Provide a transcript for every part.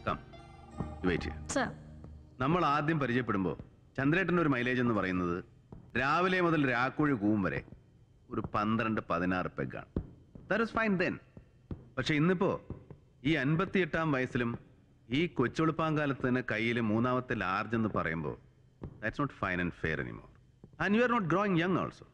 Come wait ചെയ്യാം sir നമ്മൾ ആദ്യം പരിചയപ്പെടുമ്പോൾ ചന്ദ്രേട്ടൻ്റെ ഒരു മൈലേജ് എന്ന് പറയുന്നത് രാവിലെ മുതൽ രാക്കുഴി കൂവും വരെ ഒരു പന്ത്രണ്ട് പതിനാറ് പെഗാണ് ദാറ്റ് ഇസ് ഫൈൻ ദെൻ പക്ഷെ ഇന്നിപ്പോ ഈ അൻപത്തി എട്ടാം വയസ്സിലും ഈ കൊച്ചുളുപ്പാങ്കാലത്ത് തന്നെ കയ്യിൽ മൂന്നാമത്തെ ലാർജ് എന്ന് പറയുമ്പോൾ that's not fine and fair anymore and you are not growing young also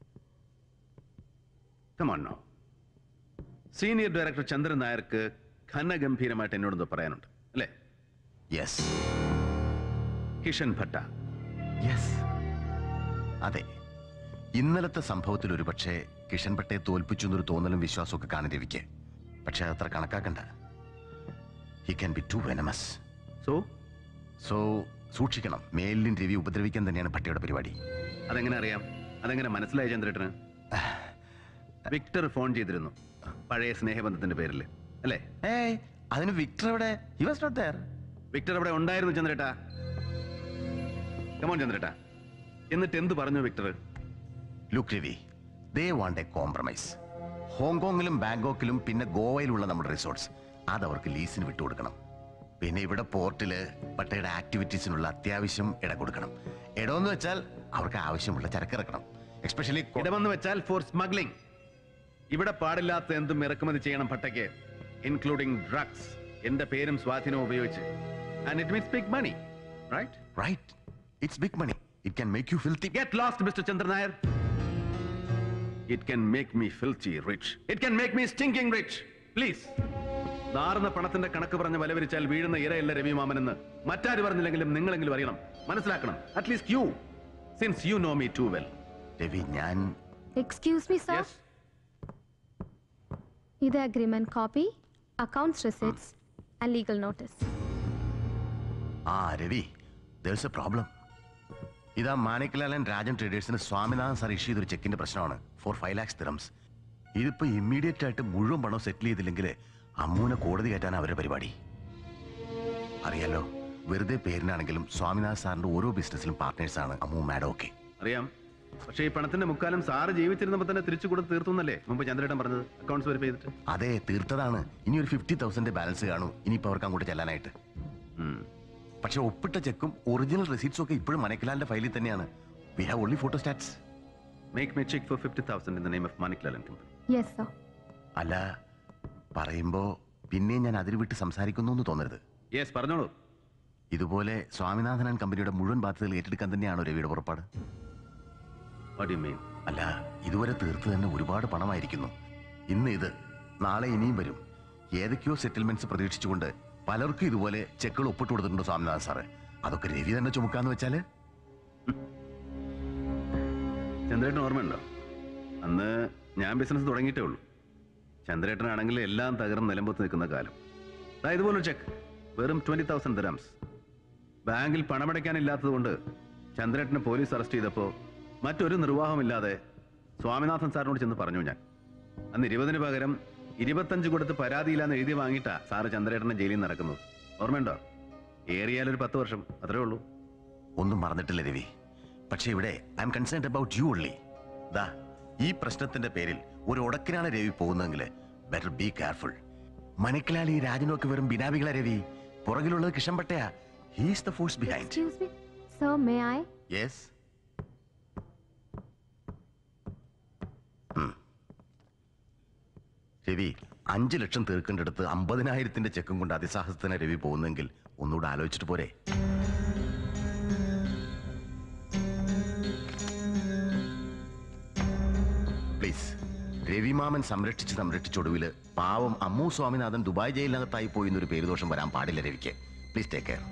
come on no senior director Chandran നായർക്ക് ഘനഗംഭീരമായിട്ട് എന്നോടൊന്ന് പറയാനുണ്ട് അല്ലേ യെസ് കിഷൻ ഭട്ട യെസ് അതെ ഇന്നലത്തെ സംഭവത്തിൽ ഒരുപക്ഷെ കിഷൻ പട്ടയെ തോൽപ്പിച്ചു എന്നൊരു തോന്നലും വിശ്വാസമൊക്കെ കാണും രവിക്ക് പക്ഷെ അതത്ര കണക്കാക്കണ്ട he can be too venomous so so സൂക്ഷിക്കണം മേലിൻ രവി ഉപദ്രവിക്കാൻ തന്നെയാണ് പട്ടയുടെ പരിപാടി അതെങ്ങനെ അറിയാം അതെങ്ങനെ മനസ്സിലായി ചന്ദ്രേട്ടന് വിക്ടർ ഫോൺ ചെയ്തിരുന്നു പഴയ സ്നേഹബന്ധത്തിന്റെ പേരിൽ അല്ലേ ഏയ് അതിന് വിക്ടർ എവിടെ he was not there Victor അവിടെ ഉണ്ടായിരുന്നു ചന്ദ്രേട്ടാ കമോൺ ചന്ദ്രേട്ടാ എന്നിട്ട് എന്ത് പറഞ്ഞു Victor look Ravi they want a compromise ഹോങ്കോങ്ങിലും ബാങ്കോക്കിലും പിന്നെ ഗോവയിലുള്ള നമ്മുടെ റിസോർട്ട്സ് അത് അവർക്ക് ലീസിന് വിട്ടുകൊടുക്കണം പിന്നെ ഇവിടെ പോർട്ടില് പട്ടയുടെ ആക്ടിവിറ്റീസിനുള്ള അത്യാവശ്യം ഇട കൊടുക്കണം ഇടമെന്ന് വെച്ചാൽ അവർക്ക് ആവശ്യമുള്ള ചരക്കിറക്കണം എക്സ്പെഷ്യലി ഇടമെന്ന് വെച്ചാൽ ഫോർ സ്മഗ്ലിംഗ് ഇവിടെ പാടില്ലാത്ത എന്തും ഇറക്കുമതി ചെയ്യണം പട്ടയ്ക്ക് ഇൻക്ലൂഡിംഗ് ഡ്രഗ്സ് എന്റെ പേരും സ്വാധീനവും ഉപയോഗിച്ച് and it means big money right right it's big money it can make you filthy Get lost, Mr. Chandra Nair. It can make me filthy rich. It can make me stinking rich. Please. നാറുന്ന പണത്തിന്റെ കണക്ക് പറഞ്ഞ് വലവരിച്ചാൽ വീഴുന്ന ഇരയല്ല രവിമാമനെന്ന് മറ്റാര് പറഞ്ഞില്ലെങ്കിലും നിങ്ങളെങ്കിലും അറിയണം മനസ്സിലാക്കണം at least you since you know me too well Ravi ഞാൻ എക്സ്ക്യൂസ് മീ സർ യെസ് ഇത് agreement copy accounts receipts and legal notice ആ രവി ദേഴ്സ് എ പ്രോബ്ലം ഇതാ മാണിക്കലാൽ ആൻഡ് രാജൻ ട്രേഡേഴ്സിന് സ്വാമിനാഥൻ സാർ ഇഷ്യൂ ചെയ്തൊരു ചെക്കിന്റെ പ്രശ്നമാണ് ഫോർ ഫൈവ് ലാക്സ് തിറംസ് ഇതിപ്പോ ഇമ്മീഡിയറ്റ് ആയിട്ട് മുഴുവൻ പണം സെറ്റിൽ ചെയ്തില്ലെങ്കിൽ അമ്മൂനെ കോടതി കയറ്റാൻ അവരുടെ പരിപാടി അറിയാലോ വെറുതെ പേരിനാണെങ്കിലും സ്വാമിനാഥൻ സാറിന്റെ ഓരോ ബിസിനസ്സിലും പാർട്ട്നേഴ്സാണ് അമ്മു മാഡം ഒക്കെ അറിയാം പക്ഷേ ഈ പണത്തിന്റെ മുക്കാലം സാറ് ജീവിച്ചിരുന്നപ്പോ തന്നെ തിരിച്ചു കൊടുത്ത് തീർത്തുന്നല്ലേ മുമ്പ് ചന്ദ്രേട്ടൻ പറഞ്ഞത് അക്കൗണ്ട്സ് വെരിഫൈ ചെയ്തിട്ട് അതെ തീർത്തതാണ് ഇനി ഒരു ഫിഫ്റ്റി തൗസൻഡ് ബാലൻസ് കാണൂ ഇനിയിപ്പോ അവർക്ക് അങ്ങോട്ട് ചെല്ലാനായിട്ട് ഉം. പക്ഷെ ഒപ്പിട്ട ചെക്കും ഒറിജിനൽ റെസീറ്റ്സും ഒക്കെ ഇപ്പോഴും മനക്കലാലിന്റെ ഫയലിൽ തന്നെയാണ് we have only photostats Make me check for 50,000 in the name of Manikal and Company. Yes sir അല്ല പറയുമ്പോ പിന്നെയും ഞാൻ അതിൽ വിട്ട് സംസാരിക്കുന്നു എന്ന് തോന്നരുത് യെസ് പറഞ്ഞോളൂ ഇതുപോലെ സ്വാമിനാഥൻ ആൻഡ് കമ്പനിയുടെ മുഴുവൻ ബാധ്യതകൾ ഏറ്റെടുക്കാൻ തന്നെയാണോ രവിയുടെ പുറപ്പാട് വാട്ട് യു മീൻ അല്ല ഇതുവരെ തീർത്ത് തന്നെ ഒരുപാട് പണമായിരിക്കുന്നു ഇന്ന് ഇത് നാളെ ഇനിയും വരും ഏതൊക്കെയോ സെറ്റിൽമെന്റ്സ് പ്രതീക്ഷിച്ചുകൊണ്ട് പലർക്കും ഇതുപോലെ ചെക്കുകൾ ഒപ്പിട്ട് കൊടുത്തിട്ടുണ്ട് സ്വാമിനാഥൻ സാറ് അതൊക്കെ രവി തന്നെ ചുമക്കാന്ന് വെച്ചാല് ചന്ദ്രേട്ടൻ ഓർമ്മയുണ്ടോ അന്ന് ഞാൻ ബിസിനസ് തുടങ്ങിയിട്ടേ ഉള്ളൂ ചന്ദ്രേട്ടനാണെങ്കിൽ എല്ലാം തകർന്ന് നിലമ്പത്ത് നിൽക്കുന്ന കാലം ദാ ഇതുപോലൊരു ചെക്ക് വെറും ട്വന്റി തൗസൻഡ് ദിറംസ് ബാങ്കിൽ പണമടയ്ക്കാനില്ലാത്തത് കൊണ്ട് ചന്ദ്രേട്ടനെ പോലീസ് അറസ്റ്റ് ചെയ്തപ്പോൾ മറ്റൊരു നിർവാഹമില്ലാതെ സ്വാമിനാഥൻ സാറിനോട് ചെന്ന് പറഞ്ഞു ഞാൻ അന്ന് ഇരുപതിന് പകരം ഇരുപത്തഞ്ച് കൊടുത്ത് പരാതിയില്ലാന്ന് എഴുതി വാങ്ങിയിട്ടാ സാറ് ചന്ദ്രേട്ടനെ ജയിലിൽ നിന്ന് നടക്കുന്നത് ഓർമ്മയുണ്ടോ ഏറിയാൽ ഒരു പത്ത് വർഷം അത്രേ ഉള്ളൂ ഒന്നും മറന്നിട്ടില്ല രവി പക്ഷെ ഇവിടെ I'm concerned about you only ദാ ഈ പ്രശ്നത്തിന്റെ പേരിൽ ഒരു ഉടക്കിനാണ് രവി പോകുന്നതെങ്കിൽ ബെറ്റർ ബി കെയർഫുൾ മണിക്കലാൽ ഈ രാജനും ഒക്കെ വെറും ബിനാവികളെ രവി പുറകിലുള്ളത് Kishan Pattaya he's the force behind excuse me sir may I yes Ravi അഞ്ചു ലക്ഷം തീർക്കേണ്ടടുത്ത് അമ്പതിനായിരത്തിന്റെ ചെക്കും കൊണ്ട് അതിസാഹസത്തിന് രവി പോകുന്നെങ്കിൽ ഒന്നുകൂടെ ആലോചിച്ചിട്ട് പോരെ പ്ലീസ് രവിമാമൻ സംരക്ഷിച്ച് സംരക്ഷിച്ചൊടുവില് പാവം അമ്മു സ്വാമിനാഥൻ ദുബായ് ജയിലിനകത്തായി പോയി എന്നൊരു പേരുദോഷം വരാൻ പാടില്ല രവിക്ക് പ്ലീസ് ടേക്ക് കെയർ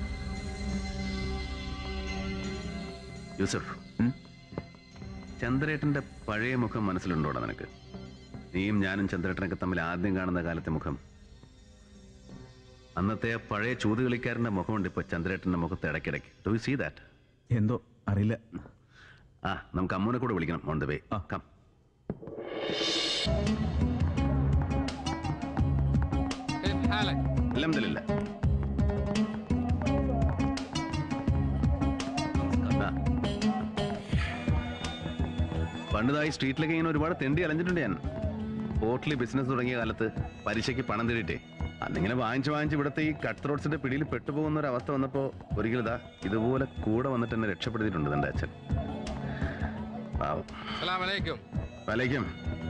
യൂസഫ് ചന്ദ്രേട്ടന്റെ പഴയ മുഖം മനസ്സിലുണ്ടോടാ നിനക്ക് നീയും ഞാനും ചന്ദ്രേട്ടനൊക്കെ തമ്മിൽ ആദ്യം കാണുന്ന കാലത്തെ മുഖം അന്നത്തെ ആ പഴയ ചൂത് കളിക്കാരന്റെ മുഖമുണ്ട് ഇപ്പൊ ചന്ദ്രേട്ടന്റെ മുഖത്ത് ഇടയ്ക്കിടയ്ക്ക് ഡു യു സീ ദാറ്റ് എന്തോ അറിയില്ല ആ നമുക്ക് അമ്മൂനെ കൂടെ വിളിക്കണം ഓൺ ദ വേ ആ. കം അൽഹംദുലില്ലാ. ആ. പണ്ടിതായി സ്ട്രീറ്റിലൊക്കെ ഇങ്ങനെ ഒരുപാട് തെണ്ടി അലഞ്ഞിട്ടുണ്ട് ഞാൻ ഹോട്ടലിൽ ബിസിനസ് തുടങ്ങിയ കാലത്ത് പലിശയ്ക്ക് പണം തേടിയിട്ടേ അന്നിങ്ങനെ വാങ്ങിച്ച് വാങ്ങിച്ച് ഇവിടുത്തെ ഈ കട്ട് ത്രോട്സിന്റെ പിടിയിൽ പെട്ടുപോകുന്ന ഒരു അവസ്ഥ വന്നപ്പോ ഒരിക്കലും ഇതാ ഇതുപോലെ കൂടെ വന്നിട്ട് എന്നെ രക്ഷപ്പെടുത്തിയിട്ടുണ്ട് എന്റെ അച്ഛൻ പാവം സലാം അലൈക്കും വലയ്ക്കും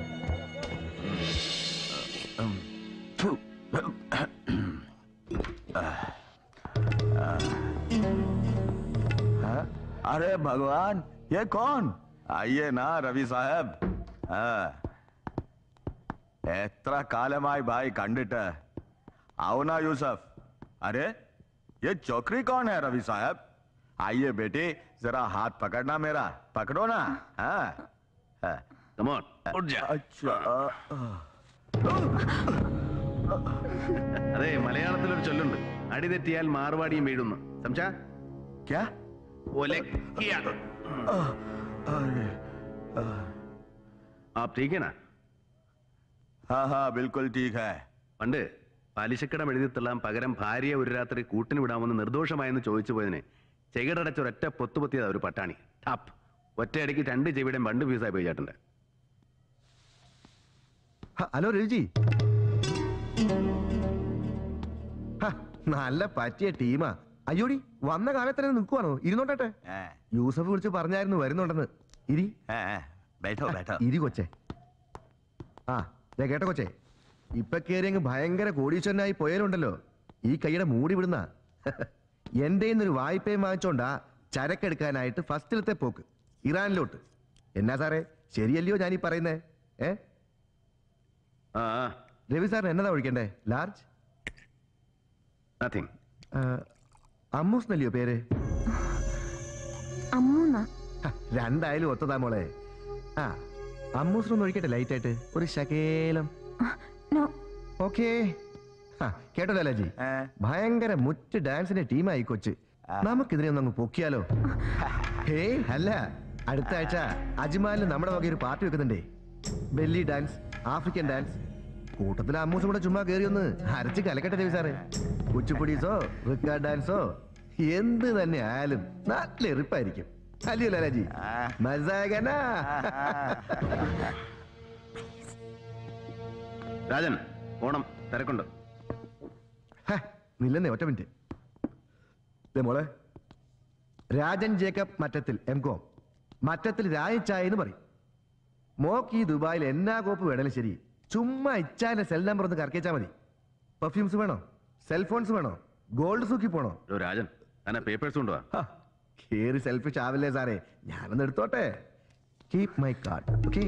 अरे भगवान ये कौन आइए ना रवि साहब हाँ. എത്ര കാലമായി ഭായ് കണ്ടിട്ട് आओ यूसुफ अरे ये चौकरी कौन है रवि साहब आइए बेटी जरा हाथ पकड़ना मेरा पकड़ो ना हाँ हाँ. കമോൺ अच्छा आ, आ. അതെ മലയാളത്തിലൊരു ചൊല്ലുണ്ട് അടി തെറ്റിയാൽ മാറുവാടിയും വീഴുന്നു സംശാ क्या ഒലക്കിയ अरे ആ ടീക്കണ हाँ हाँ बिल्कुल ठीक है പണ്ട് പലിശക്കടം എഴുതി തള്ളാൻ പകരം ഭാര്യയെ ഒരു രാത്രി കൂട്ടിന് വിടാമെന്ന് നിർദോഷമായെന്ന് ചോദിച്ചു പോയതിന് ചെകിടടച്ച ഒരൊറ്റ പൊത്തുപൊത്തിയതാ ഒരു പട്ടാണി ടാപ്പ് ഒറ്റയടിക്ക് രണ്ട് ചെവിയുടെയും രണ്ട് ഫീസായി പോയി ചേട്ടൻ്റെ ഹ, ഹലോ രവിജി ഹ, നല്ല പറ്റിയ ടീമാ അയ്യോടി വന്ന കാലത്ത് തന്നെ നിൽക്കുവാണോ ഇരുന്നോട്ടെ हाँ, യൂസഫ് വിളിച്ച് പറഞ്ഞായിരുന്നു വരുന്നുണ്ടെന്ന് ഇരി हाँ, हाँ, बैठो बैठो ഇരി കൊച്ചേ ആ ദേ കേട്ടോ കൊച്ചേ ഇപ്പൊ കേറി അങ്ങ് ഭയങ്കര കോടീശ്വരനായി പോയാലുണ്ടല്ലോ ഈ കൈയുടെ മൂടി വിടുന്ന എന്റെ ഒരു വായ്പയും വാങ്ങിച്ചോണ്ടാ ചരക്കെടുക്കാനായിട്ട് ഫസ്റ്റിലത്തെ പോക്ക് ഇറാനിലോട്ട് എന്നാ സാറേ ശരിയല്ലയോ ഞാനീ പറയുന്നേ ഏ ആ രവി സാറിന് എന്നതാ ഒഴിക്കണ്ടേ ലാർജ് നത്തിങ് അമ്മൂസ് എന്നല്ലയോ പേര് അമ്മൂന്നാ ഹ, രണ്ടായാലും ഒത്തതാ മോളെ ആ അമ്മൂസിനൊന്ന് ഒഴിക്കട്ടെ ലൈറ്റ് ആയിട്ട് ഒരു ശകേലം നോ ഓക്കേ ആ, കേട്ടോ ലാലാജി हाँ, ഭയങ്കര മുറ്റ് ഡാൻസിന്റെ ടീമായി കൊച്ച് നമുക്കിതിനെ ഒന്ന് അങ്ങ് പൊക്കിയാലോ ഹേയ് അല്ല അടുത്ത ആഴ്ച അജ്മാലിൽ നമ്മുടെ വക ഒരു പാർട്ടി വെക്കുന്നുണ്ടേ ബെല്ലി ഡാൻസ് ആഫ്രിക്കൻ ഡാൻസ് കൂട്ടത്തിൽ അമ്മൂസും കൂടെ ചുമ്മാ കയറി ഒന്ന് അരച്ച് കലക്കട്ടെ രവി സാറേ കുച്ചുപ്പുടീസോ റിക്കാർഡ് ഡാൻസോ എന്ത് തന്നെ ആയാലും നല്ല എറിപ്പായിരിക്കും അല്ലയോ ലാലാജി മസാകനാ രാജൻ ഓണം തിരക്കുണ്ട് ഹ, നില്ലെന്നേ ഒറ്റ മിനിറ്റ് ദേ മോളെ Rajan Jacob Mattathil M com Mattathil രായച്ചായ എന്ന് പറയും മോക്ക് ഈ ദുബായിൽ എന്നാ കോപ്പ് വേണേലും ശരി ചുമ്മാ ഇച്ചാന്റെ സെൽ നമ്പർ ഒന്ന് കറക്കിച്ചാ മതി പെർഫ്യൂംസ് വേണോ സെൽഫോൺസ് വേണോ ഗോൾഡ് സൂക്കി പോണോ ഒരു രാജൻ തന്നെ പേപ്പേഴ്സ് കൊണ്ടുവാ ഹ, കേറി സെൽഫിഷ് ആവില്ലേ സാറേ ഞാനൊന്ന് എടുത്തോട്ടെ കീപ് മൈ കാർഡ് ഓക്കെ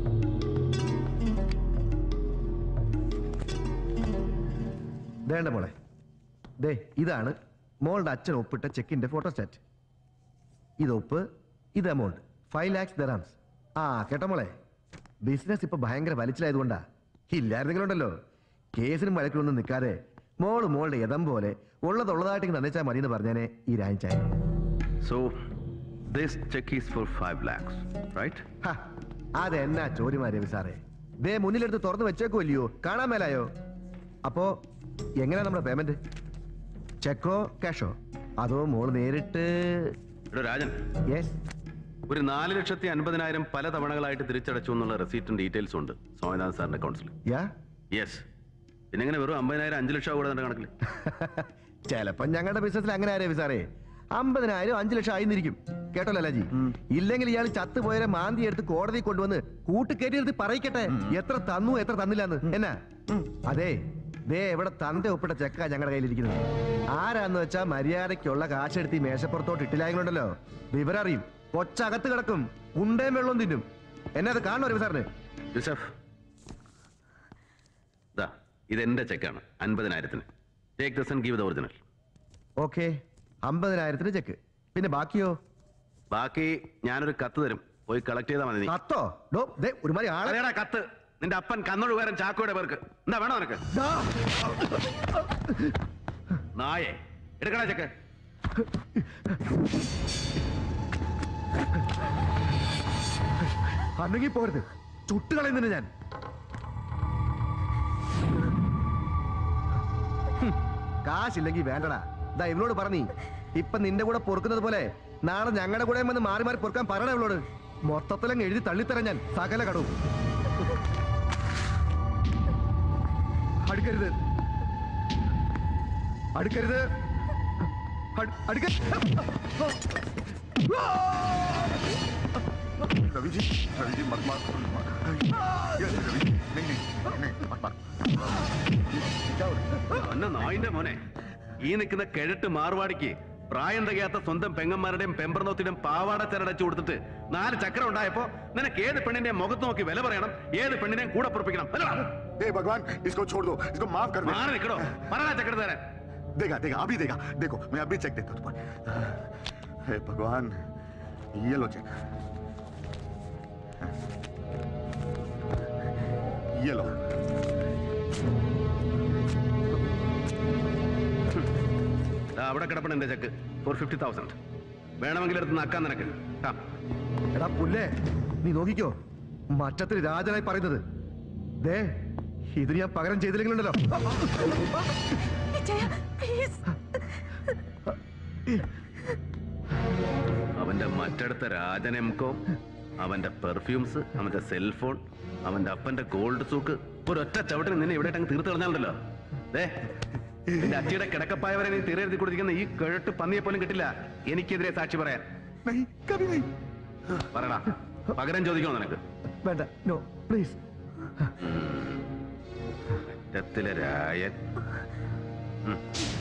വേണ്ട മോളെ ദേ ഇതാണ് മോളുടെ അച്ഛൻ ഒപ്പിട്ട ചെക്കിന്റെ ഫോട്ടോസ്റ്റാറ്റ് ഇത് ഒപ്പ് ഇത് എമൗണ്ട് ഫൈവ് ലാക്സ് ദറാംസ് ആ കേട്ടോ മോളെ ബിസിനസ് ഇപ്പൊ ഭയങ്കര വലിച്ചിലായതുകൊണ്ടാ ഇല്ലായിരുന്നെങ്കിലുണ്ടല്ലോ കേസിനും വഴക്കിലൊന്നും നിൽക്കാതെ മോള് മോളുടെ യഥം പോലെ ഉള്ളതുള്ളതായിട്ട് നന്ദിച്ചാൽ മതി എന്ന് പറഞ്ഞേനെ ഈ രാഞ്ചായ so this check is four five lakhs right ഹ, അതെന്നാ ചോദ്യമാ രവി സാറേ ദേ മുന്നിലെടുത്ത് തുറന്നു വെച്ചേക്കുമല്ലയോ കാണാൻ മേലായോ അപ്പോ എങ്ങനെയാ നമ്മുടെ പേയ്മെന്റ് ചെക്കോ ക്യാഷോ അതോ മോള് നേരിട്ട് എടോ രാജൻ യെസ് ഒരു നാല് ലക്ഷത്തി അൻപതിനായിരം പല തവണകളായിട്ട് തിരിച്ചടച്ചു എന്നുള്ള റെസീറ്റും ഡീറ്റെയിൽസും ഉണ്ട് സ്വാമിനാഥൻ സാറിന്റെ അക്കൗണ്ട്സിൽ യാ യെസ് പിന്നെ എങ്ങനെ വെറും അമ്പതിനായിരം അഞ്ച് ലക്ഷം കൂടെ കണക്കിൽ ചിലപ്പോ ഞങ്ങളുടെ ബിസിനസ്സിൽ അങ്ങനെ രവി സാറേ അമ്പതിനായിരം അഞ്ചു ലക്ഷം ആയിരുന്നിരിക്കും കേട്ടോ ലലാജി ഇല്ലെങ്കിൽ ഇയാൾ ചത്തുപോയരെ മാന്തി എടുത്ത് കോടതി കൊണ്ടുവന്ന് കൂട്ടുകയറ്റി എടുത്ത് പറയിക്കട്ടെ എത്ര തന്നു എത്ര തന്നില്ലാന്ന് എന്നാ അതെ ദേ എവിടെ തന്റെ ഒപ്പിട്ട ചെക്ക ഞങ്ങളുടെ കയ്യിലിരിക്കുന്നത് ആരാന്ന് വെച്ചാ മര്യാദയ്ക്കുള്ള കാശെടുത്ത് ഈ മേശപ്പുറത്തോട്ട് ഇട്ടില്ലായങ്ങളുണ്ടല്ലോ വിവരം അറിയും കൊച്ചകത്ത് കിടക്കും ഉണ്ടേം വെള്ളം തിന്നും എന്നെ അത് കാണണോ രവി സാറിന് യൂസഫ് ദാ ഇത് എന്റെ ചെക്കാണ് അൻപതിനായിരത്തിന് take this and give the original okay അമ്പതിനായിരത്തിന് ചെക്ക് പിന്നെ ബാക്കിയോ ബാക്കി ഞാനൊരു കത്ത് തരും പോയി കളക്ട് ചെയ്താൽ മതി നീ കത്തോ ഡോ ദേ ഒരുമാതിരി ആളെ അതേടാ കത്ത് നിന്റെ അപ്പൻ കന്നൊഴുകാരൻ ചാക്കോയുടെ പേർക്ക് എന്താ വേണോ നിനക്ക് ദാ. നായേ എടുക്കണ ചെക്ക് അന്നെങ്കിൽ പോരുത് ചുട്ടുകളയുന്നുണ്ട് ഞാൻ ഹും, കാശില്ലെങ്കി വേണ്ടടാ ദാ ഇവളോട് പറഞ്ഞീ ഇപ്പൊ നിന്റെ കൂടെ പൊറുക്കുന്നത് പോലെ നാളെ ഞങ്ങളുടെ കൂടെ വന്ന് മാറി മാറി പൊറുക്കാൻ പറയണ ഇവളോട് മൊത്തത്തിലങ്ങ് എഴുതി തള്ളിത്തരാൻ ഞാൻ സകല കടവും അടുക്കരുത് അടുക്കരുത് അട്- അടുക്ക रवि जी रवि जी मत मार ये रवि जी नहीं नहीं नहीं मत मार क्या हो रहा है അന്ന നായിന്റെ മോനെ ഈ നിൽക്കുന്ന കിഴട്ട് മാർവാടിക്ക് പ്രായം തികയാത്ത സ്വന്തം പെങ്ങന്മാരുടെയും പെമ്പർനോത്തിന്റെയും പാവാട ചരടച്ചു കൊടുത്തിട്ട് നാല് ചക്രം ഉണ്ടായപ്പോ നിനക്ക് ഏത് പെണ്ണിന്റെയും മുഖത്ത് നോക്കി വില പറയണം ഏത് പെണ്ണിനെയും കൂടെ പൊറപ്പിക്കണം അല്ലടാ? हे भगवान इसको छोड़ दो इसको माफ कर दे മാറി നിൽക്കണോ പറടാ ചക്രം തരാൻ देगा देगा अभी देगा देखो मैं अभी चेक देता हूँ तुम्हारे हे भगवान ये लो चेक ये लो ദാ അവിടെ കിടപ്പണ എന്റെ ചെക്ക് ഫോർ ഫിഫ്റ്റി തൗസൻഡ് വേണമെങ്കിൽ എടുത്ത് നക്കാൻ നിനക്ക് ആ എടാ പുല്ലേ നീ നോക്കിക്കോ മറ്റത്തിൽ രാജനായി പറയുന്നത് ദേ ഇത് ഞാൻ പകരം ചെയ്തില്ലെങ്കിലുണ്ടല്ലോ വിജയ പ്ലീസ് അവന്റെ മറ്റടുത്ത രാജൻ എംകോ അവന്റെ പെർഫ്യൂംസ് അവന്റെ സെൽഫോൺ അവന്റെ അപ്പന്റെ ഗോൾഡ് സൂക്ക് ഒരൊറ്റ ചവിട്ടിന് നിന്നെ ഇവിടെ അങ്ങ് തീർത്ത് കളഞ്ഞാലുണ്ടല്ലോ ദേ നിന്റെ അച്ഛയുടെ കിടക്കപ്പായവരെ നീ തീരെഴുതി കൊടുത്തിരിക്കുന്ന ഈ കിഴട്ട് പന്നിയെ പോലും കിട്ടില്ല എനിക്കെതിരെ സാക്ഷി പറയാൻ नहीं कभी नहीं പറയടാ പകരം ചോദിക്കണോ നിനക്ക് വേണ്ട നോ പ്ലീസ് രത്തിലെ രായൻ ഉം.